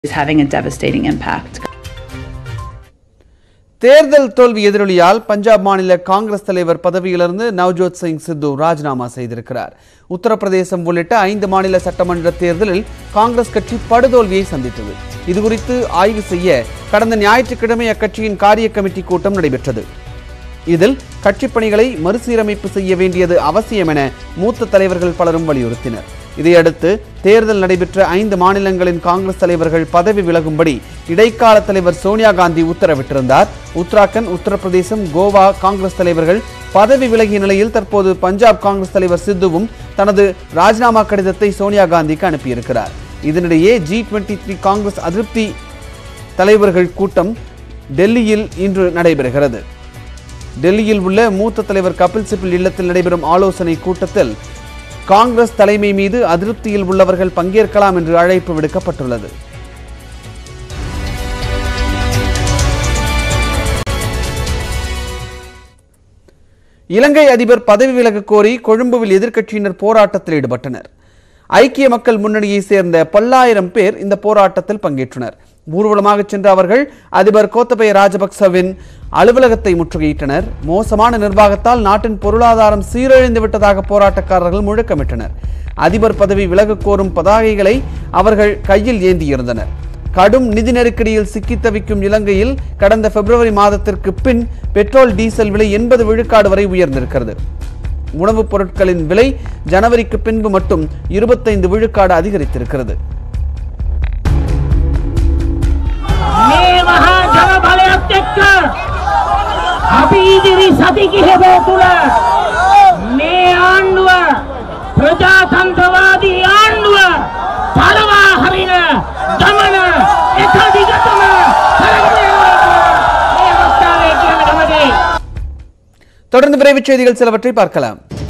is having a devastating impact. தேர்தல் தோல்வி எதிரொலியால் பஞ்சாப் மாநில காங்கிரஸ் தலைவர் பதவியிலிருந்து நவ்ஜோத் சிங் சித்து ராஜினாமா செய்திருக்கிறார் உத்தரப்பிரதேசம் உள்ளிட்ட ஐந்து மாநில சட்டமன்ற தேர்தலில் காங்கிரஸ் கட்சி படுதோல்வியை சந்தித்தது இதுகுறித்து ஆய்வு செய்ய கடந்த ஞாயிற்றுக்கிழமை அக்கட்சியின் காரிய கமிட்டி கூட்டம் நடைபெற்றது இதில் கட்சிப் பணிகளை மறுசீரமைப்பு செய்ய வேண்டியது அவசியம் என மூத்த தலைவர்கள் பலரும் வலியுறுத்தினர் இதையடுத்து தேர்தல் நடைபெற்ற ஐந்து மாநிலங்களின் காங்கிரஸ் தலைவர்கள் பதவி விலகும்படி இடைக்கால தலைவர் சோனியா காந்தி உத்தரவிட்டிருந்தார் உத்தராகண்ட் உத்தரப்பிரதேசம் கோவா காங்கிரஸ் தலைவர்கள் பதவி விலகிய நிலையில் தற்போது பஞ்சாப் காங்கிரஸ் தலைவர் சித்துவும் தனது ராஜினாமா கடிதத்தை சோனியா காந்திக்கு அனுப்பியிருக்கிறார் இதனிடையே ஜி டுவெண்ட்டி த்ரீ காங்கிரஸ் அதிருப்தி தலைவர்கள் கூட்டம் டெல்லியில் இன்று நடைபெறுகிறது டெல்லியில் உள்ள மூத்த தலைவர் கபில் சிபில் இல்லத்தில் நடைபெறும் ஆலோசனை கூட்டத்தில் காங்கிரஸ் தலைமை மீது அதிருப்தியில் உள்ளவர்கள் பங்கேற்கலாம் என்று அழைப்பு விடுக்கப்பட்டுள்ளது இலங்கை அதிபர் பதவி விலக கோரி கொழும்புவில் எதிர்க்கட்சியினர் போராட்டத்தில் ஈடுபட்டனர் ஐக்கிய மக்கள் முன்னணியைச் சேர்ந்த பல்லாயிரம் பேர் இந்த போராட்டத்தில் பங்கேற்றனர் ஊர்வலமாக சென்ற அவர்கள் அதிபர் கோத்தபய ராஜபக்சவின் அலுவலகத்தை முற்றுகையிட்டனர் மோசமான நிர்வாகத்தால் நாட்டின் பொருளாதாரம் சீரழிந்து விட்டதாக போராட்டக்காரர்கள் முழக்கமிட்டனர் அதிபர் பதவி விலகக் கோரும் பதாகைகளை அவர்கள் கையில் ஏந்தியிருந்தனர் கடும் நிதி நெருக்கடியில் சிக்கித் தவிக்கும் இலங்கையில் கடந்த பிப்ரவரி மாதத்திற்கு பின் பெட்ரோல் டீசல் விலை எண்பது விழுக்காடு வரை உயர்ந்திருக்கிறது உணவுப் பொருட்களின் விலை ஜனவரிக்கு பின்பு மட்டும் இருபத்தைந்து விழுக்காடு அதிகரித்திருக்கிறது මේ මහා ජනබලයත් එක්ක අපි ඉදිරි සති කිහිපය තුළ මේ ආණ්ඩුව ප්‍රජාතන්ත්‍රවාදී ආණ්ඩුව පලවා හරින ගමන එක දිගටම කරගෙන යනවා කියලා මේ අවස්ථාවේ කියන්න කැමතියි. தொடர்ந்து விரைவுச் செய்திகள் சிலவற்றை பார்க்கலாம்